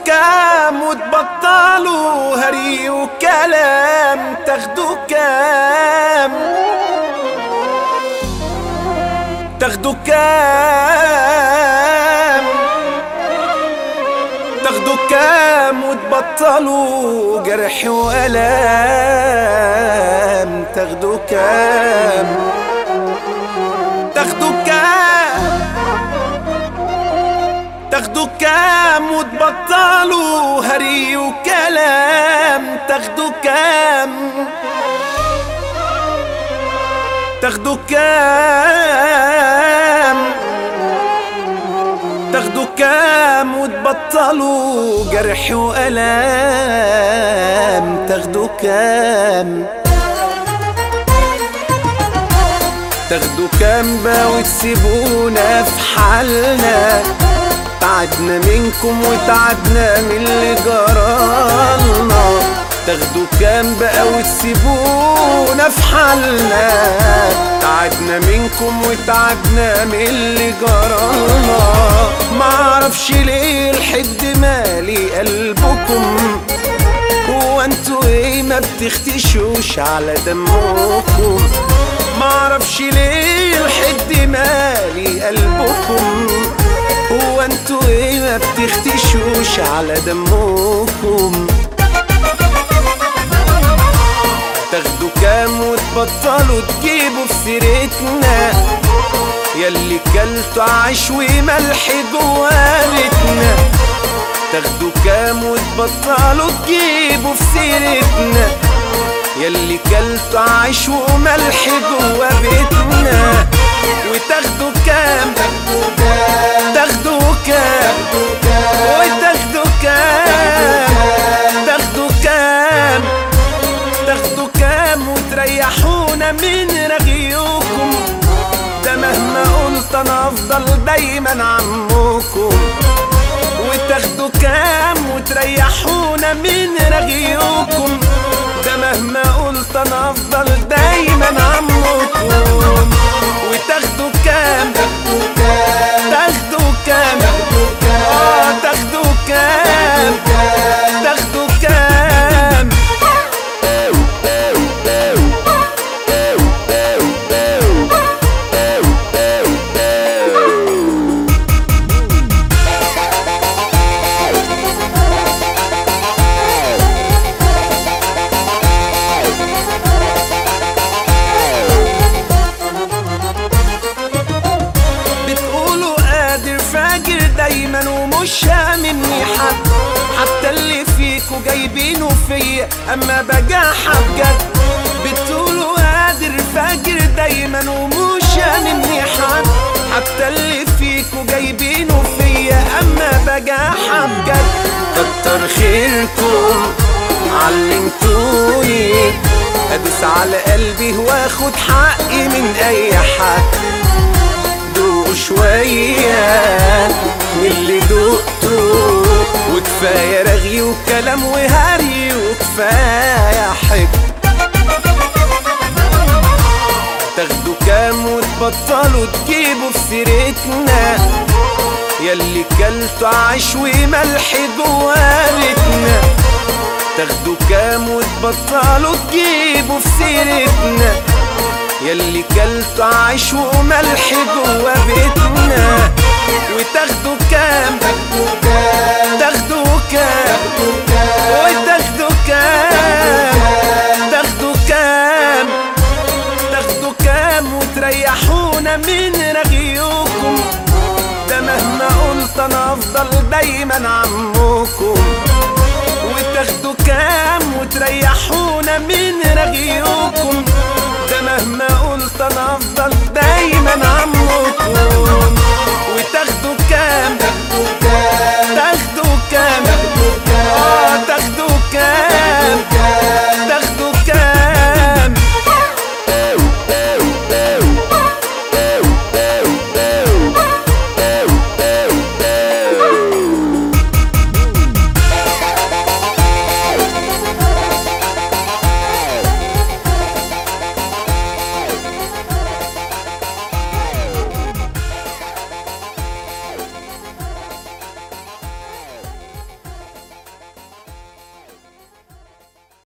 كام وتبطلوا هري وكلام تاخدوا كام تاخدوا كام تاخدوا كام وتبطلوا جرح وألام تاخدوا كام تاخدوا كام تاخدوا كام وتبطلوا هري وكلام تاخدوا كام تاخدوا كام تاخدوا كام وتبطلوا جرح وألام تاخدوا كام تاخدوا كام بقى وتسيبونا في حالنا تعبنا منكم وتعبنا من اللي جرالنا تاخدوا كام بقى وتسيبونا في حالنا تعبنا منكم وتعبنا من اللي جرالنا معرفش ليه الحد مالي قلبكم هو انتوا ايه ما بتختشوش على دمكم معرفش ليه الحد مالي قلبكم هو انتوا ايه ما بتختشوش على دمكم تاخدوا كام وتبطلوا تجيبوا في سيرتنا ياللي كلتوا عيش وملح جوا بيتنا تاخدوا كام وتبطلوا تجيبوا في سيرتنا ياللي كلتوا عيش وملح جوا بيتنا وتاخدوا كام تاخدوا كام وتاخدوا كام تاخدوا كام تاخدوا كام وتريحونا من رغيكم ده مهما قلت انا افضل دايما عمكم وتاخدوا كام وتريحونا من رغيكم ده مهما قلت انا افضل دايما عمكم وتاخدوا كام تاخدوا كام اه تاخدوا كام تاخدوا كام بتقولوا قادر فاجر دايما ومش هاممني حد حتى اللي فيكوا جايبينه فيا اما بجاحة بجد بتقولوا قادر فاجر دايما ومش هاممني حد حتى اللي فيكوا جايبينه فيا اما بجاحة بجد كتر خيركم علمتوني ادوس على قلبي واخد حقي من اي حد دوقوا شوية من اللي دقته وكفاية رغي وكلام وهري وكفاية حب تاخدوا كام وتبطلوا تجيبوا في سيرتنا ياللي كلتوا عيش وملح جوا بيتنا تاخدوا كام وتبطلوا تجيبوا في سيرتنا ياللي كلتوا عيش وملح جوا بيتنا وتاخدوا كام تاخدوا كام وتاخدوا كام تاخدوا كام تاخدوا كام وتريحونا من رغيكم ده مهما قلت انا افضل دايما عمكم وتاخدوا كام وتريحونا من رغيكم ده مهما قلت انا افضل دايما عمكم